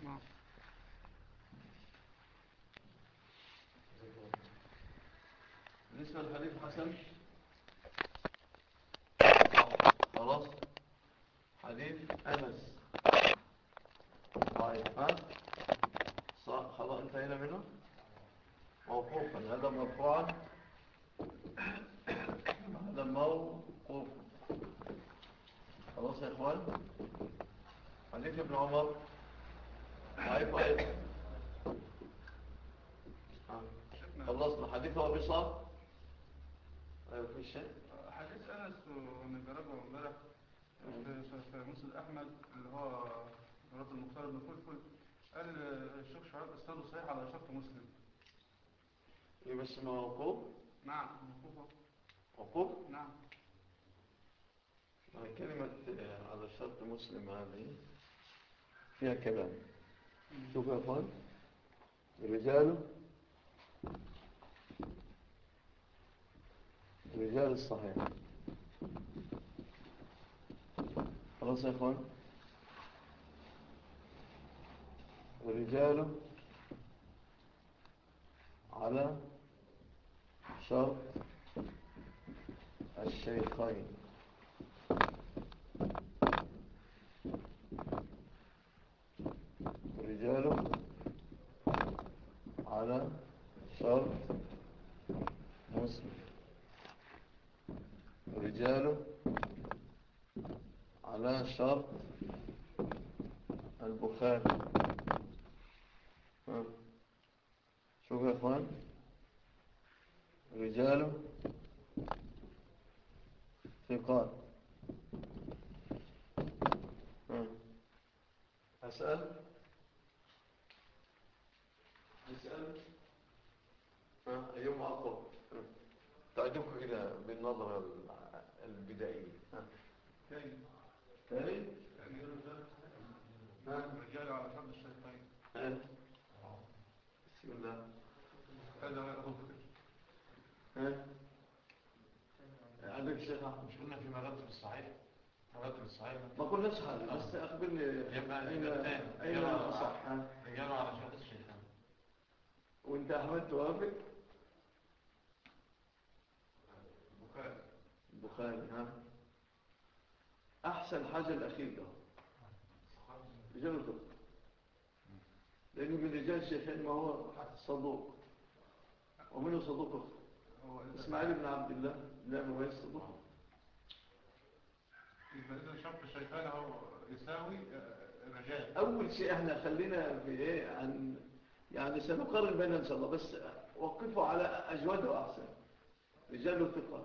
نعم بالنسبة للحديث حسن خلاص حديث أنس طيب ها صح خلاص انتهينا منه موقوفا هذا مرفوعا هذا موقوف خلاص يا اخوان حديث ابن عمر ضعيف ايضا ها. خلصنا حديث ابي صالح ايوه في شيء حديث أنس ونجربه امبارح في في مسلم أحمد اللي هو مرات المختار بن فلفل قال الشيخ شعيب استاذه صحيح على شرط مسلم ايه بس موقوف نعم موقوفة موقوف نعم يعني كلمة آه، على شرط مسلم هذه فيها كلام شوف يا اخوان رجال رجال الصحيح خلاص يا اخوان رجال على شرط الشيخين رجال على شرط مسلم رجال على شرط البخاري ها. شوف يا اخوان رجال ثقات ها. أسأل أسأل ها أيهم أقوى ها. تعجبكم إلى بالنظرة ال- البدائية ها تاني ثاني ها الرجال على شرط الشيخين ها. بسم الله هذا هو ها عندك شيخ أحمد مش قلنا في مراتب الصحيح مراتب الصحيح ما قلناش حاجة بس أخبرني يبقى أين الثاني. أين يلا. الأصح ها؟ رجاله على شرط الشيخان وأنت أحمد توافق بخاري البخاري ها أحسن حاجة الأخير ده رجال الفقه لأنه من رجال الشيخين ما هو صدوق ومنه صدوق أخر هو إذا- إسماعيل بن عبد الله لا مويس صدوق يبقى إذا شرط الشيخين هو يساوي آه، الرجال أول شيء احنا خلينا في إيه عن يعني سنقارن بينها إن شاء الله بس وقفوا على أجود وأحسن رجال الثقة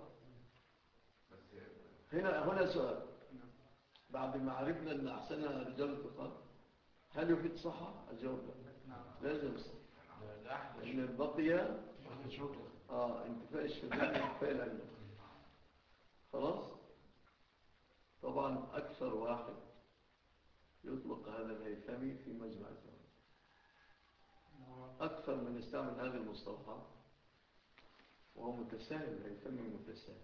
هنا هنا سؤال بعد ما عرفنا أن أحسنها رجال الثقة هل يفيد صحة؟ الجواب لا نعم لازم صح ده- ده احلى لأن البقية واخد شغل آه انتفاء الشذوذ وانتفاء العلم خلاص طبعا أكثر واحد يطلق هذا الهيثمي في مجمع الزمان هو أكثر من يستعمل هذه المصطلحات وهو متساهل الهيثمي متساهل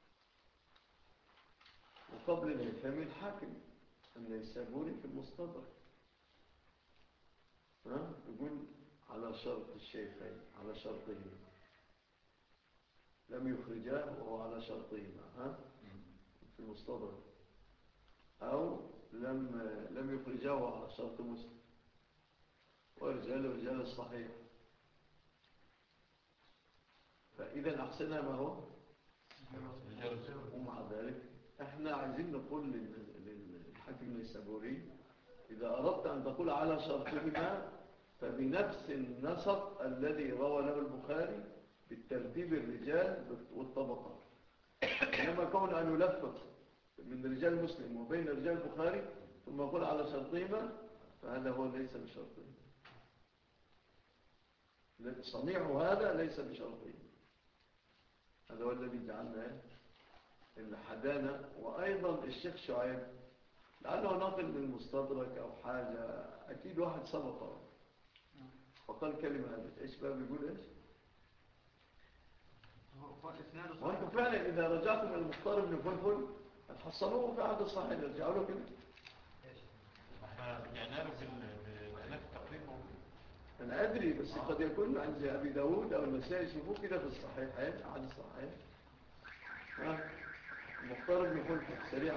وقبل الهيثمي الحاكم النيسابوري في المستدرك ها يقول على شرط الشيخين على شرطهما لم يخرجاه وهو على شرطهما ها في المستدرك أو لم لم يخرجاه وهو على شرط مسلم ورجال رجال الصحيح فإذا أحسنها ما هو رجاله ومع ذلك احنا عايزين نقول لل- للحاكم النيسابوري إذا أردت أن تقول على شرطهما فبنفس النسق الذي روى له البخاري بالترتيب الرجال والطبقات إنما كون أن يلفق من رجال مسلم وبين رجال البخاري ثم يقول على شرطهما فهذا هو ليس بشرطهما صنيع هذا ليس بشرطهما هذا هو الذي جعلنا الحدانة وأيضا الشيخ شعيب لأنه ناقل من المستدرك أو حاجة أكيد واحد سبقه وقال كلمة هذه إيش بقى بيقول إيش هو الإسناد وأنتم فعلا إذا رجعتم إلى المختار بن فلفل هتحصلوه في عهد الصحيح ارجعوا له كده احنا رجعنا له في ال- في الخلاف أنا أدري بس قد يكون عند أبي داود أو النسائي شوفوه كده في الصحيحين أحد الصحيحين ها مختار بن خلفة سريعا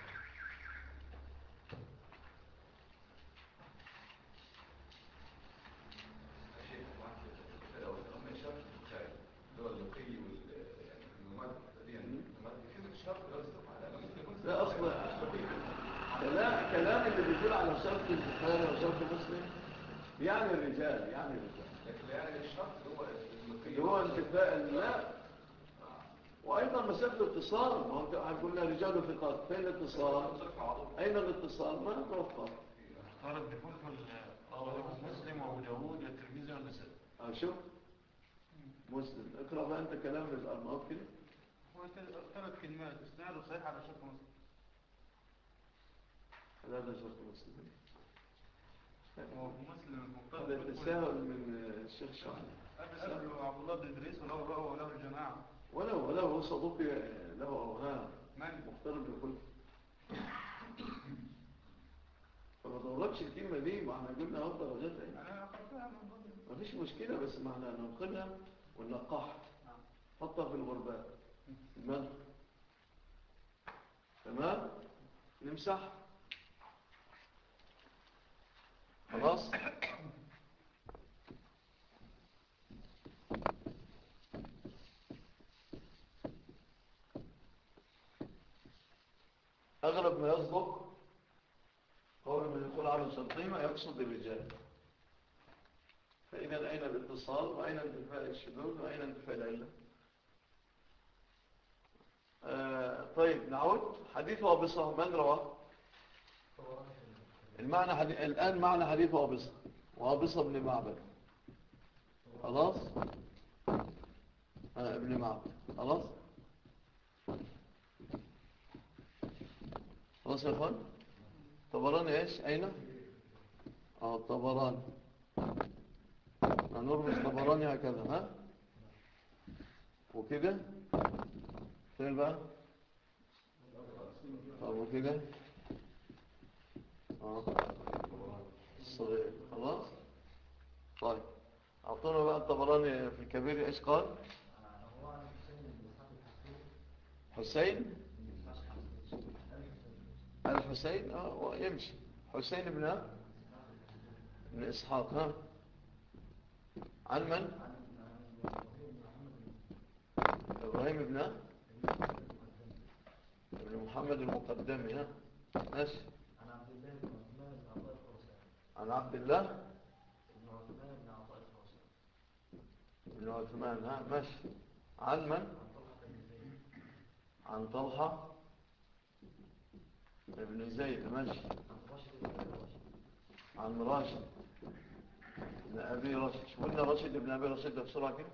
لا أصل كلام كلام اللي بيقول على شرط البخاري وشرط مسلم يعني الرجال يعني الرجال اللي هو انتفاء لا وأيضا مسألة الاتصال ما هو هنقول لها رجال ثقات فين الاتصال أين الاتصال ما نتوفر طالب بفلفل رواه مسلم وابو داوود والترمذي والنسائي آه، شوف مسلم اقرأ بقى أنت كلام الأرناط كده هو ثلاث- ثلاث كلمات اسناده صحيح على شرط مسلم هذا شرط مسلم هو مسلم المختار هذا بن خلفة. تساهل من الشيخ شعبي قبل قبله عبد الله بن ادريس وله بقى وله الجماعه ولو ولو صدوقي له أوهام من مختار بكل فما دوركش الكلمة دي ما احنا قلنا اهو درجات ايه انا اخذتها من ضمن ما فيش مشكلة بس ما احنا ننقلها ونلقحها نعم. حطها في الغربات المنخ تمام نمسح خلاص أغلب ما يصدق قول من يقول على شرطين يقصد الرجال فإذا أين الاتصال وأين انتفاء الشذوذ وأين انتفاء العلة آه طيب نعود حديث وابصة من رواه المعنى حديث الآن معنى حديث وابصة وابصة ابن معبد خلاص آه ابن معبد خلاص خلاص يا اخوان طبراني ايش اين اه طبراني نرمز طبراني هكذا ها وكده فين بقى طب وكده اه الصغير خلاص طيب اعطونا بقى الطبراني في الكبير ايش قال حسين الحسين اه يمشي حسين بن بن اسحاق ها عن من ابراهيم بن ابن محمد المقدمي ها ماشي عن عبد الله بن عثمان ها ماشي عن من عن طلحة ابن زيد ماشي عن راشد ابن أبي راشد شو قلنا راشد ابن أبي راشد ده بسرعة كده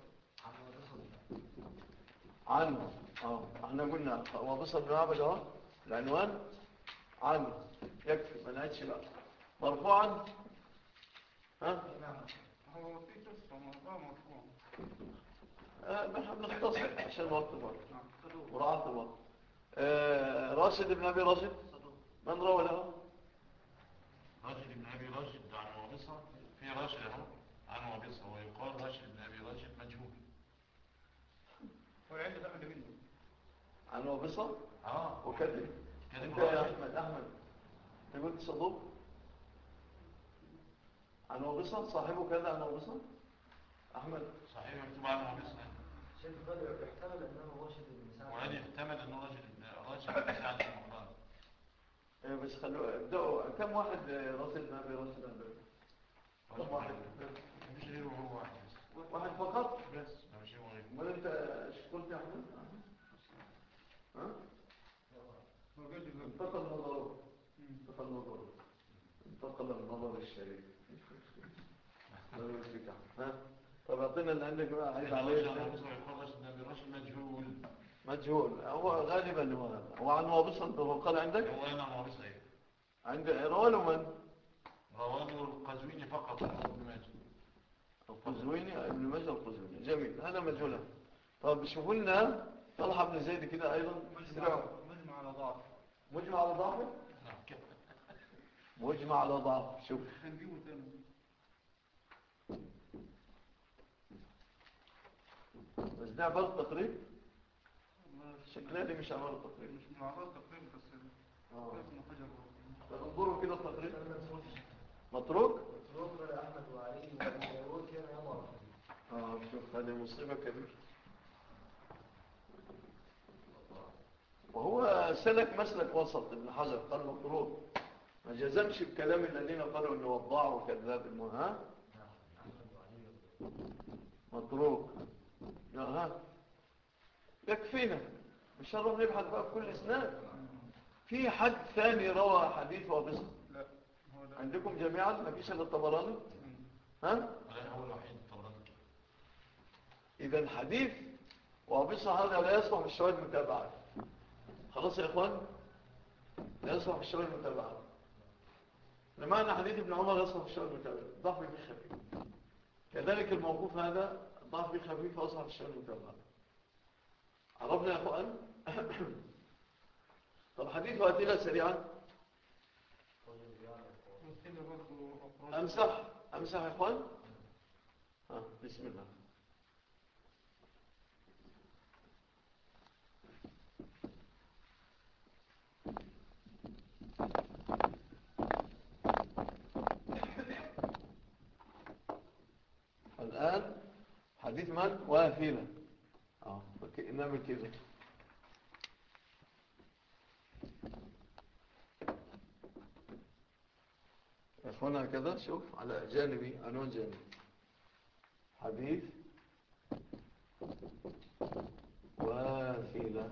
عنه اه احنا قلنا وبصل بن عبد اه العنوان عنه يكفي ما نعيدش بقى مرفوعا ها هو في قصه مرفوع مرفوع آه، نحن بنختصر عشان الوقت برضه نعم صدوق مراعاة الوقت آه، راشد ابن أبي راشد صدوق من روى له راشد بن ابي راشد عن وابصه في راشد اهو عن وابصه ويقال راشد بن ابي راشد مجهول هو العلة ده اللي منه عن وبصر اه وكذب كذب انت يا راشد. احمد احمد انت قلت صدوق عن وبصر صاحبه كذا عن وبصر احمد صحيح مكتوب عن وابصه شيخ بدر يحتمل انه راشد بن سعد وهذه يحتمل انه راشد بن راشد بن سعد المقدار إيه، بس خلوا ابدأوا كم واحد آه، راسل ابن ابي راشد عندك كم واحد مفيش غيره هو واحد بس واحد فقط بس ما مش هو غيره امال انت ايش قلت يا احمد ها هو قال لي قال انتقل نظره انتقل نظره انتقل النظر الشريف لا يمسك ها طب اعطينا اللي عندك بقى عايز عليه عن وابصه ويقال راشد بن ابي راشد مجهول مجهول هو غالبا هو هذا وعن وابص انت قال عندك هو انا وابصه ايه عند رواه من رواه القزويني فقط عن ابن ماجه القزويني ابن ماجه القزويني جميل هذا مجهول طب شوفوا لنا طلحه بن زيد كده ايضا مجمع مجمع على ضعف مجمع على ضعفه نعم كده مجمع على ضعف شوف هنجيبه تاني بس ده عبارة تقريب مش- شكلها دي مش عبارة تقريب مش من عبارة تقريبا بس آه. كيف ابن حجر طب انظروا كده التقريب المنسوخ متروك متروك قال أحمد وعلي وأبو داود كان يضع الحديث اه شوف هذه مصيبة كبيرة وهو سلك مسلك وسط ابن حجر قال مطروق ما جزمش بكلام الذين قالوا انه وضاع وكذاب المهم ها نعم أحمد وعلي مطروق لا ها يكفينا مش هنروح نبحث بقى في كل اسناد في حد ثاني روى حديث وابصر لا هو ده عندكم جميعا ما فيش الا الطبراني مم. ها لا هو الوحيد طبعا إذا الحديث وابصر هذا لا يصلح بالشواهد المتابعة خلاص يا إخوان لا يصلح بالشواهد المتابعة لمعنى حديث ابن عمر يصلح بالشواهد المتابعة ضعف به خفيف كذلك الموقوف هذا ضعف به خفيف ويصلح بالشواهد المتابعة عرفنا يا إخوان طب حديث واتينا سريعا وكده برضه أفراد أمسح أمسح يا إخوان ها بسم الله الآن حديث من واثلة اه فك- نعمل كده يا اخوانا كذا شوف على جانبي عنوان جانبي حديث واثلة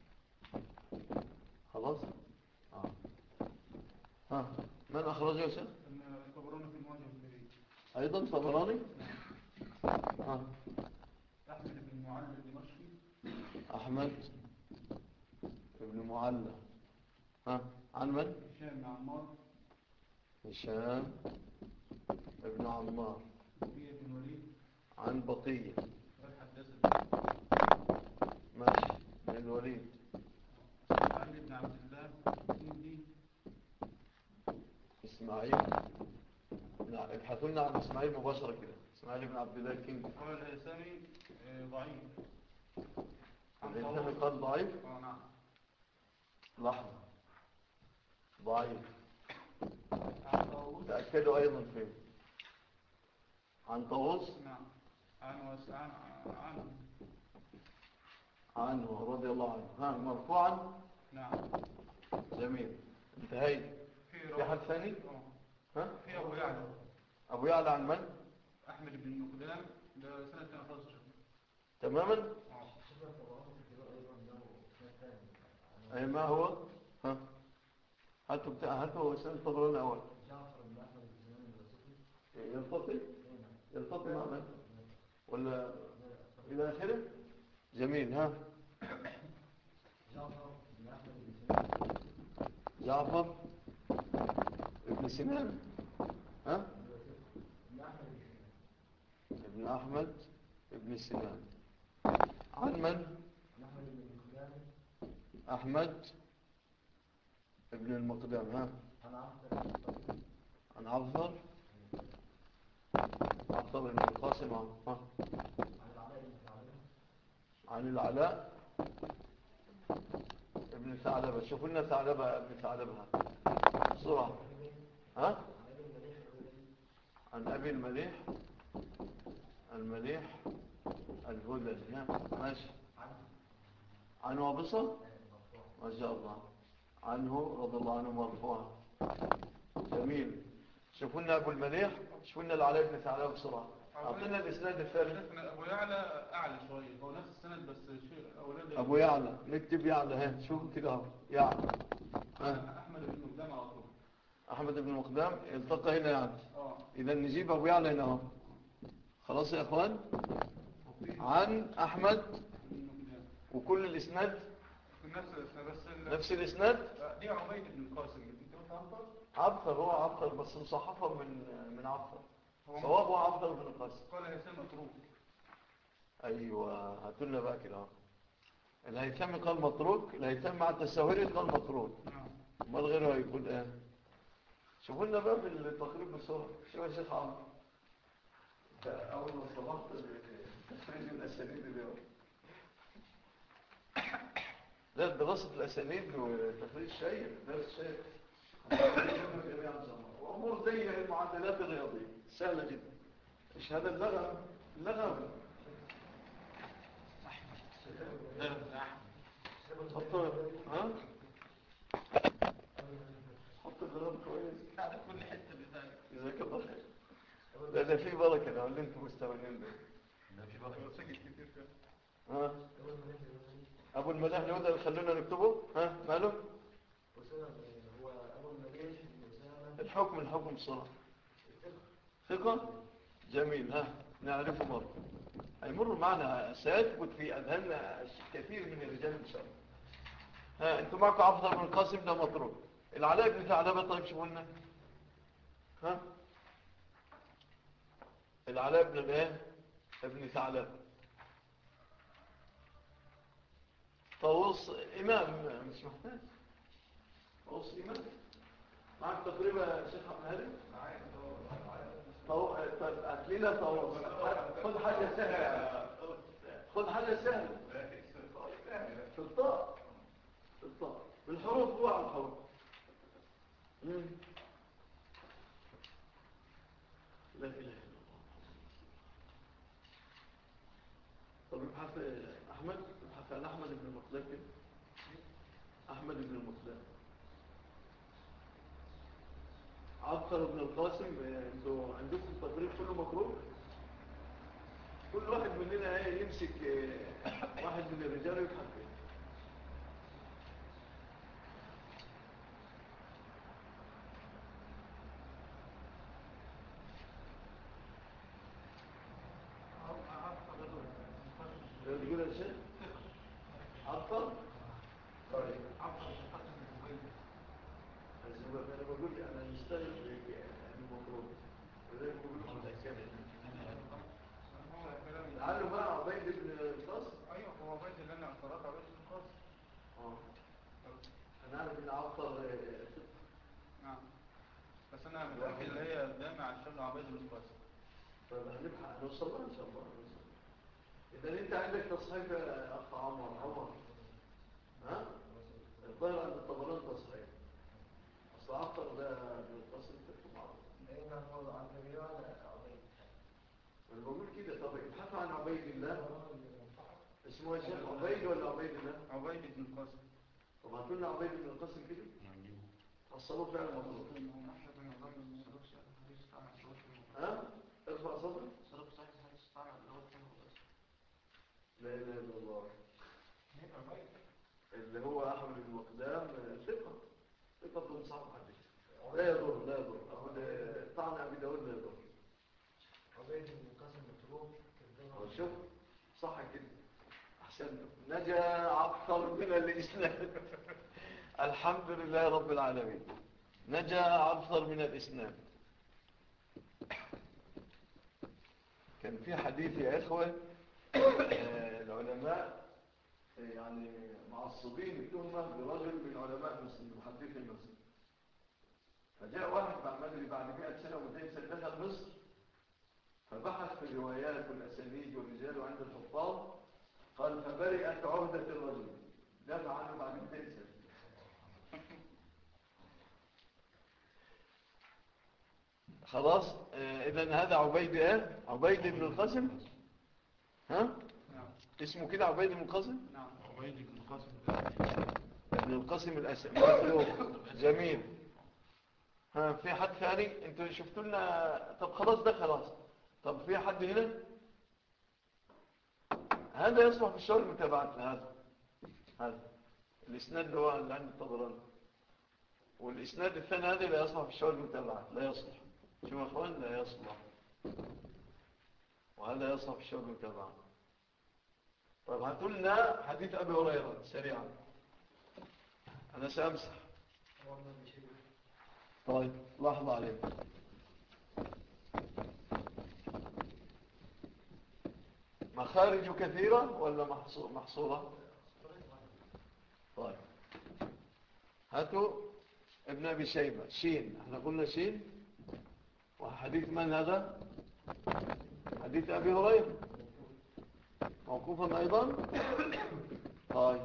خلاص آه. ها من أخرجه يا شيخ أن الطبراني في المواجهة الكبير أيضا طبراني ها أحمد بن معل الدمشقي أحمد ابن معلى ها عن من هشام بن عمار هشام ابن عمار بقية بن وليد عن بقية والحداث ماشي من الوليد علي بن عبد الله الكندي إسماعيل لا ابحثوا لنا عن إسماعيل مباشرة كده إسماعيل بن عبد الله الكندي قال الهيثمي آه، ضعيف عن الإنسان طاووس. قال ضعيف اه نعم لحظة ضعيف عن طاووس تأكدوا أيضا فيه عن طاووس نعم عن وسعان عن عنه رضي الله عنه ها مرفوعا نعم جميل انتهيت في في حد ثاني اه ها في أبو يعلى أبو يعلى عن من أحمد بن مقدام ده سنة كان خالص تماما شفنا الطبراني في الكبير أيضا له سنة ثانية أي ما هو ها هاتوا بتاع هاتوا سنة الطبراني الأول جعفر بن أحمد بن سليمان الوسطي يلتقي هنا يلتقي مع من ولا إلى آخره جميل ها جعفر بن أحمد بن سليمان جعفر ابن سنان ها بن أحمد بن سليمان ابن أحمد ابن سنان عن من بن أحمد بن مقدام أحمد ابن المقدام ها عن عبد الله عن عبثر عبثر بن القاسم ها عن العلاء بن ثعلبة عن العلاء ابن ثعلبة شوفوا لنا ثعلبة ابن ثعلبة بسرعة ها عن أبي المليح المليح الهدى ها ماشي عن وابصة ما شاء الله عنه رضي الله عنه مرفوعا جميل شوفوا لنا أبو المليح شوفوا لنا العلاء بن ثعلبة بسرعة أعطينا الإسناد الثالث شيخنا أبو يعلى أعلى شوية هو نفس السند بس شيء أولاد أبو يعلى نكتب يعلى ها شوفوا كده اهو يعلى ها أحمد بن مقدام على طول أحمد بن مقدام التقى هنا يعني اه إذا نجيب أبو يعلى هنا اهو خلاص يا إخوان عن أحمد بن مقدام وكل الإسناد في نفس الاسم بس ال- نفس الإسناد آه، دي عبيد بن القاسم انت قلت عبد عبثر هو عبثر بس مصحفة من من عبثر هو صوابه عبثر بن القاسم قال هيثم متروك أيوة هاتوا لنا بقى كده اهو الهيثم قال متروك الهيثم مع التساهلي قال متروك نعم امال غيره هيقول ايه شوفوا لنا بقى في التقريب بسرعه شوف يا شيخ عمرو أول ما صبحت تخريج الأسانيد اليوم لا دراسة الأسانيد وتخريج شيء درس شيء جميعا زمان وأمور زي المعادلات الرياضية سهلة جدا إيش هذا اللغم اللغم درس أحمد حط ها حط اللغم كويس على كل حتة بذلك جزاك الله خير لا ده في بركة لو اللي انتم مستوعبين ده ده في بركة سجل كتير فيها ها ابو الملاح الهدى اللي خلونا نكتبه ها ماله هو أبو المليح بن أسامة الحكم الحكم صار ثقة جميل ها نعرفه مرة هيمر معنا سيثبت في أذهاننا كثير من الرجال إن شاء الله ها انتوا معكم عبد بن القاسم ده مطروح العلاء بن ثعلبة طيب شو قلنا ها العلاء بن الايه ابن ثعلبة طاووس إمام مش محتاج طاووس إمام معك تقريبا يا شيخ عبد الهادي طو... طيب هات لنا طاووس خد حاجة سهلة خد حاجة سهلة في الطاء في الطاء بالحروف هو على الحروف مم. لا إله إلا الله طب ابحث أحمد ابحث عن أحمد بن المطلق كده. أحمد بن المطلق عبقر بن القاسم آه، انتوا عندكم التقريب كله مكروه كل واحد مننا ايه يمسك آه، واحد من الرجال ويبحث فيه تقول يا شيخ عبقر طيب الزباب انا بقول انا مستغرب المفروض ولذلك بقول لكم الحكايه هو كلام لعله بقى عبيد بن القاسم ايوه هو بيت اللي انا قرأت عليه في القاسم اه انا عارف ان عبقر آه، نعم بس انا متأكد اللي هي جامع الشاب عبيد بن القاسم طيب هنبحث هنوصل لها ان شاء الله هنوصل. اذا انت عندك تصحيح يا اخ عمر عمر ها الظاهر عند الطبراني تصحيح اصل عبقر ده ابن القاسم تكتب معروف أين هو عن كبيرة عظيم انا بقول كده طب ابحثوا عن عبيد الله اسمه يا شيخ عبيد ولا عبيد الله عبيد بن القاسم طب هاتوا لنا عبيد بن القاسم كده حصلوه فعلا مطلوب ها ارفع صدرك لا اله الا الله اللي هو احمد بن مقدام ثقه ثقه صاحب حديث لا يضر لا يضر أقول طعن ابي داود لا يضر عبيد بن القاسم متروك أهو شوف صح كده احسن نجا عبقر من الاسلام الحمد لله رب العالمين نجا عبقر من الاسلام كان في حديث يا اخوه آه، العلماء آه، يعني معصبين التهمه برجل من علماء مسلم محدثي مصر فجاء واحد بعد مدري بعد 100 سنه و200 سنه دخل مصر فبحث في الروايات والأسانيد والرجال عند الحفاظ قال فبرئت عهدة الرجل دفع عنه بعد 200 سنة خلاص إذا هذا عبيد إيه؟ عبيد بن القاسم ها؟ نعم اسمه كده عبيد بن القاسم؟ نعم عبيد بن القاسم ابن القاسم الأسم مطلوب جميل ها في حد ثاني انتوا شفتوا لنا طب خلاص ده خلاص طب في حد هنا هذا يصلح في الشغل متابعتنا هذا هذا الاسناد اللي هو اللي عند الطبراني والاسناد الثاني هذا لا يصلح في الشغل متابعة لا يصلح شو يا اخوان لا يصلح وهذا يصلح في الشغل متابعة طيب هاتوا لنا حديث ابي هريره سريعا انا سامسح هو من بشير طيب لحظة عليك مخارج كثيرة ولا محصو- محصورة طيب هاتوا ابن أبي شيبة شين احنا قلنا شين وحديث من هذا حديث أبي هريرة موقوفا أيضا طيب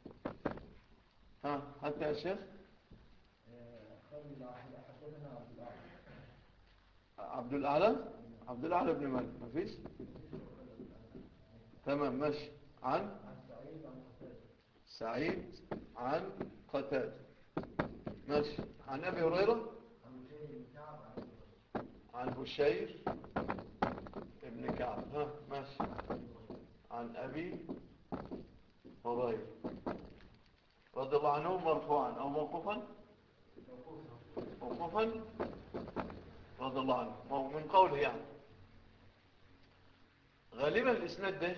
ها حتى يا شيخ حدثنا عبد الأعلى عبد الأعلى عبد الأعلى بن مالك ما فيش تمام ماشي عن عن سعيد عن قتادة سعيد عن قتادة ماشي عن أبي هريرة عن بشير بن كعب عن أبي هريرة عن بشير ابن كعب ها ماشي عن أبي هريرة رضي الله عنه مرفوعا أو موقوفا موقوفا رضي الله عنه مو- من قوله يعني غالبا الإسناد ده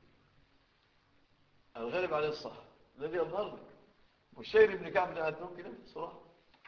الغالب عليه الصح الذي يظهر لك بشير بن كعب ده هاتوه كده صراحة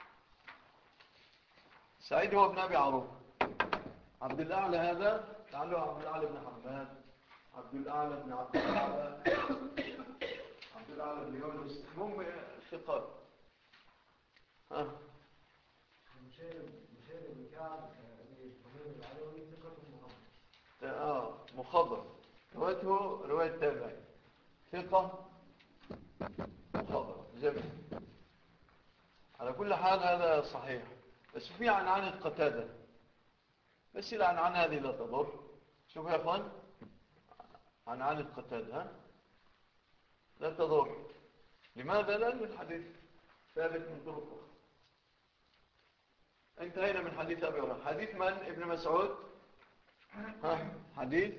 سعيد هو ابن أبي عروف عبد الأعلى هذا لعله عبد الأعلى بن حماد عبد الأعلى بن عبد الأعلى عبد الأعلى بن يونس هم ثقات ها بشير بشير بن كعب أبي إبراهيم العلوي ثقة محمد آه مخضر روايته رواية تابعي ثقة مخضر جميل على كل حال هذا صحيح بس في عن عن قتادة بس العن عن هذه لا تضر شوف يا اخوان عن عن قتادة ها؟ لا تضر لماذا لأن الحديث ثابت من طرق أخرى انتهينا من حديث أبي هريرة حديث من ابن مسعود ها حديث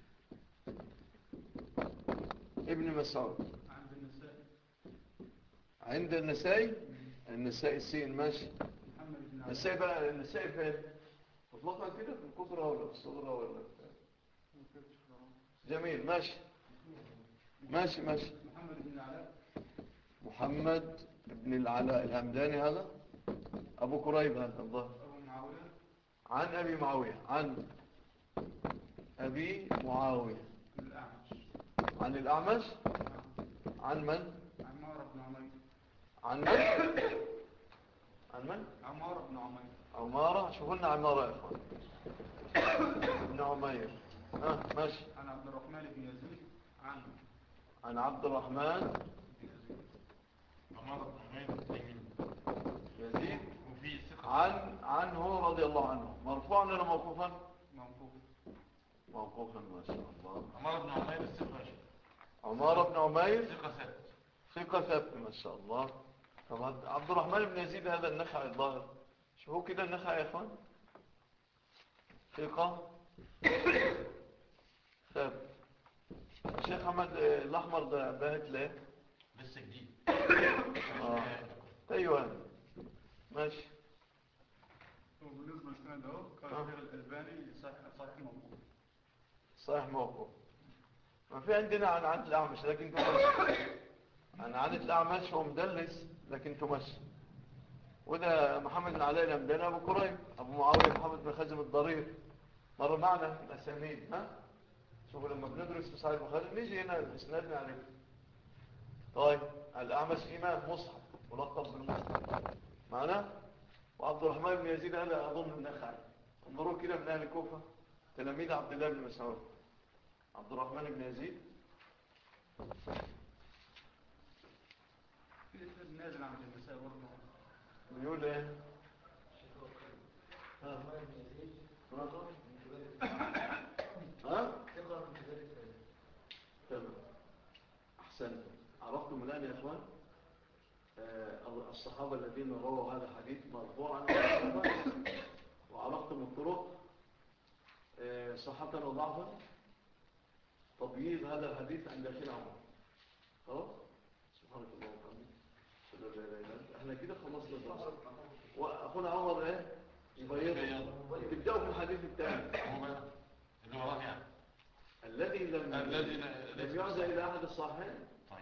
ابن مسعود عند النسائي عند النسائي النسائي السين ماشي محمد بن عبد النسائي بقى النسائي فين مطلقا كده في الكبرى ولا في الصغرى ولا في- جميل ماشي ماشي ماشي محمد بن علاء محمد بن العلاء الهمداني هذا أبو كريب هذا الظاهر أبو معاوية عن أبي معاوية عن أبي معاوية الأعمش عن الأعمش عن من عمار بن عمير عن من عن من عمار بن عمير عمارة شوفوا لنا عمارة يا إخوان ابن عمير ها ماشي عن عبد الرحمن بن يزيد عن عن عبد الرحمن بن يزيد عمار بن حميد التيمي يزيد وفي ثقة عن عنه رضي الله عنه مرفوعا ولا موقوفا موقوف موقوفا ما شاء الله عمار بن حميد الثقة شيء. عمارة بن عمير ثقة ثابت ثقة ثابت ما شاء الله طبعا عبد الرحمن بن يزيد هذا النخع الظاهر شوفوا كده النخع يا اخوان ثقة ثابت الشيخ محمد آه، الأحمر ده باهت ليه لسه جديد آه. ايوه ماشي وبالنسبة للسند اهو قال آه. الشيخ الألباني صحيح صحيح موقوف صحيح موقوف ما في عندنا عن عن الأعمش لكن تمشي عن عن الأعمش هو مدلس لكن تمشي وده محمد بن علاء الهمداني أبو كريم أبو معاوية محمد بن خزم الضرير مر معنا في الأسانيد ها شوفوا لما بندرس في صحيح البخاري نيجي هنا الإسناد نعرف طيب الأعمش إمام مصحف ملقب بالمصحف معنا وعبد الرحمن بن يزيد هذا أظن النخعي انظروا كده من أهل الكوفة تلاميذ عبد الله بن مسعود عبد الرحمن بن يزيد في إسناد نازل عن النساء برضه بيقول ايه ها عمار بن يزيد رقم من كبار التابعين. ها ثقة من كبار التابعين. تمام احسنت عرفتم الان يا اخوان آه، الصحابه الذين رووا هذا الحديث مرفوعا وموقوفا وعرفتم الطرق آه، صحة وضعفا تبييض هذا الحديث عند اخينا عمر خلاص سبحانك اللهم وبحمدك اشهد ان لا اله الا انت احنا كده خلصنا الدرس واخونا عمر ايه يبيض تبداوا في الحديث الثاني هو بقى اللي وراه يعني الذي لم الذي لا- لم يعزى الى احد الصحيحين طيب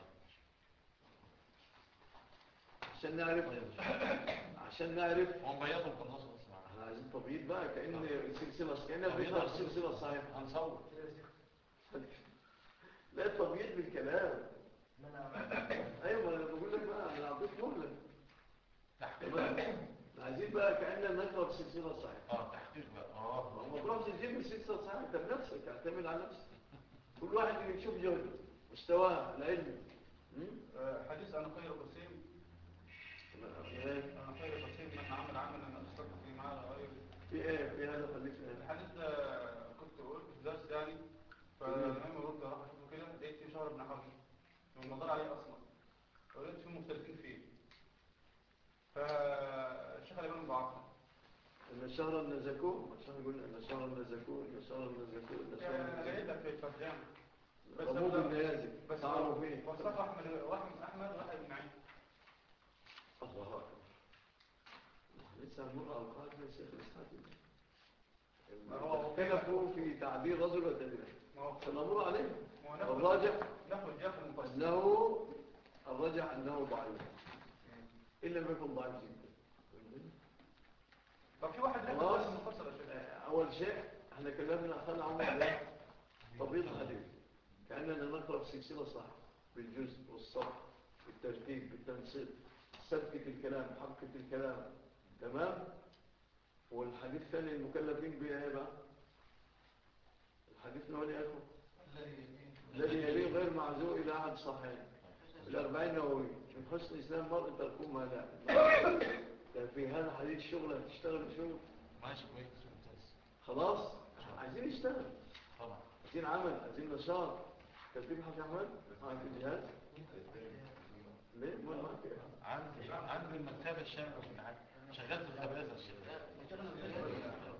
عشان نعرف عشان نعرف هو مبيضه وخلصه بس معنا احنا عايزين تبييض بقى كأن سلسلة كأننا بنشرح السلسلة الصحيحة هنصور لا التبييض بالكلام منع ايوه ما انا بقول لك بقى انا اعطيك مهلة تحقيق عايزين بقى كأننا نقرأ السلسلة الصحيحة اه تحقيق بقى اه الموضوع عاوز تجيب السلسلة صحيحة انت بنفسك اعتمد على نفسك كل واحد يشوف جهده مستواه العلمي م? آه، حديث أنا خير قسيم إيه؟ أنا خير قسيم من عمل عملا أنا أشترك في معاه غير في ايه في هذا الحديث ايه الحديث ده كنت قلت في درس يعني فالإمام يرد راح أشوفه كده لقيت فيه شهر بن حرب والنظر عليه أصلا ولقيت فيه مختلفين فيه فالشيخ الإمام ضعفه ان شهر النزكو عشان يقول ان شهر النزكو ان شهر النزكو ان شهر يعني النزكو لقيتها في الترجمة بس رموز لا- النيازك بس تعرفوا فيه وصف أحمد وأحمد أحمد وأحمد بن معين الله أكبر لسه هنمر على القاعدة يا شيخ الإسحاق ما هو- اختلفوا في تعبير رجل وتدريب ما هو فنمر عليه ما هو ناخد- الراجح ناخد جاف المفصل أنه الرجح أنه ضعيف إن لم يكن ضعيف جدا طب في واحد ياخد خلاص. جاف المفصل يا شيخ آه، أول شيء احنا كلمنا أخذنا عمر عليه تبيض الحديث كأننا نقرأ في سلسلة صح بالجزء والصح بالترتيب بالتنسيق سبكة الكلام حبكة الكلام تمام والحديث الثاني المكلفين بها ايه بقى الحديث نوع يا اخو الذي يليه غير معزوء الى احد صحيح الاربعين نووي من حسن اسلام مرء تركوه ما لا ده في هذا الحديث شغل هتشتغل شغل ماشي كويس ممتاز خلاص عايزين نشتغل طبعا عايزين عمل عايزين نشاط ترتيب حاجة عمل معك الجهاز ليه ما معك إيه؟ عندي عندي المكتبة الشاملة شغال في الخبازة الشيخ